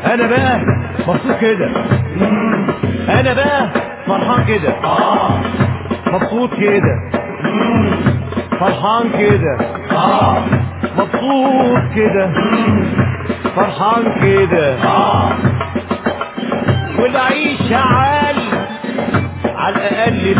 انا بقى مبسوط كده انا بقى فرحان كده مبسوط كده فرحان كده مبسوط كده فرحان كده والعيش عالي على الاقل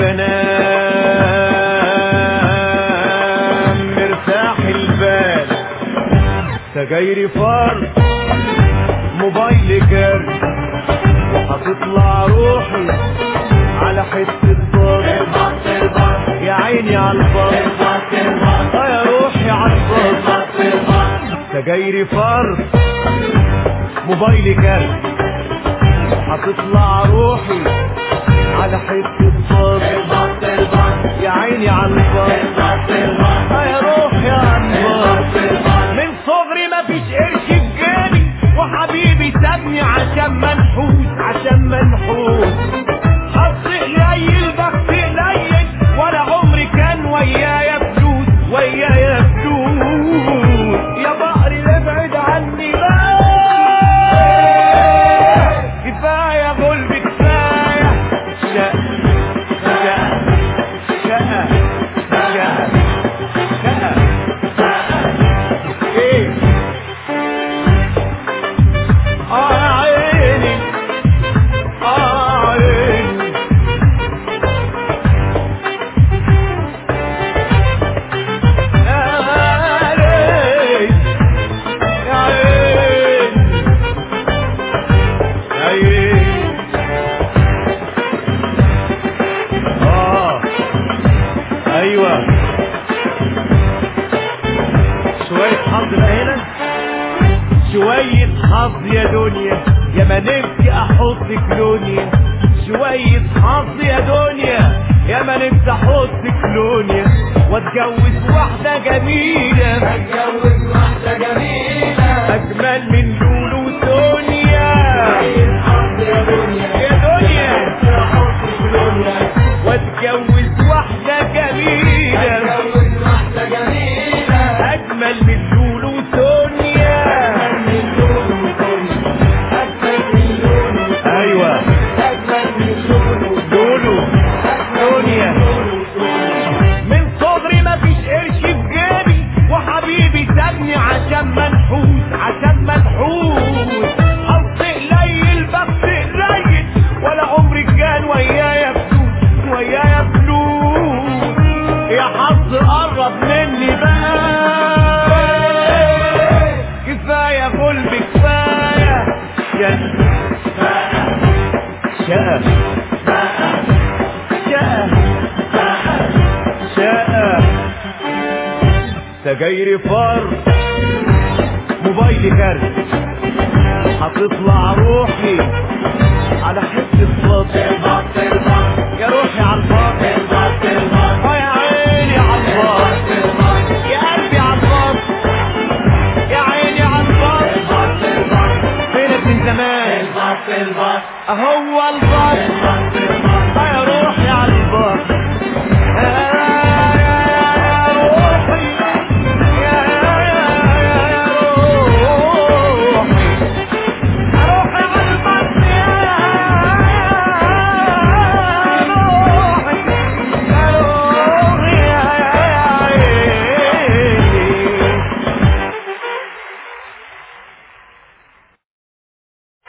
بنام مرتاح البال سجايري فرد موبايلي كارت وهتطلع روحي على حتة بط يا عيني على البط اه يا روحي على البط سجايري فرد موبايلي كارت هتطلع روحي على حتة بط يا عيني على البط اه يا روحي على البط من صغري مفيش قرش في جيبي وحبيبي سابني عشان منحوس عشان منحوس حظ قليل بخت قليل ولا عمري كان ويايا فلوس ويايا فلوس يا بقري ابعد عني بقى كفايه غلب كفايه شقة شقة شقة شقة شقة ايه اه يا عيني اه عيني يا ليل يا عيني يا عيني اه ايوه شوية حظ بقى هنا شوية حظ يا دنيا يا ما نفسي احطك لونيا شوية حظ يا دنيا يا ما نفسي احطك لونيا واتجوز واحدة جميلة اتجوز واحدة جميلة اجمل من لولو ودنيا الحظ يا دنيا يا دنيا تحط في دنيا واتجوز واحدة جميلة اتجوز واحدة جميلة اجمل من لولو ودنيا أجمل من لون ودنيا أجمل من لون ودنيا ايوه أجمل من لون ودنيا لولو دنيا من صغري مفيش قرش في جيبي وحبيبي سابني عشان منحوس عشان منحوس حظ قليل بس قليل ولا عمري كان ويايا فلوس ويايا فلوس يا حظ قرب مني بقى كفايه غلب كفايه يا شقه شقه شقه سجايري فر موبايلي كارت هتطلع روحي على حتة بط البط البط يا روحي على البط البط البط اه يا عيني على البط البط يا قلبي على البط يا عيني على البط البط البط فينك من زمان البط البط هو البط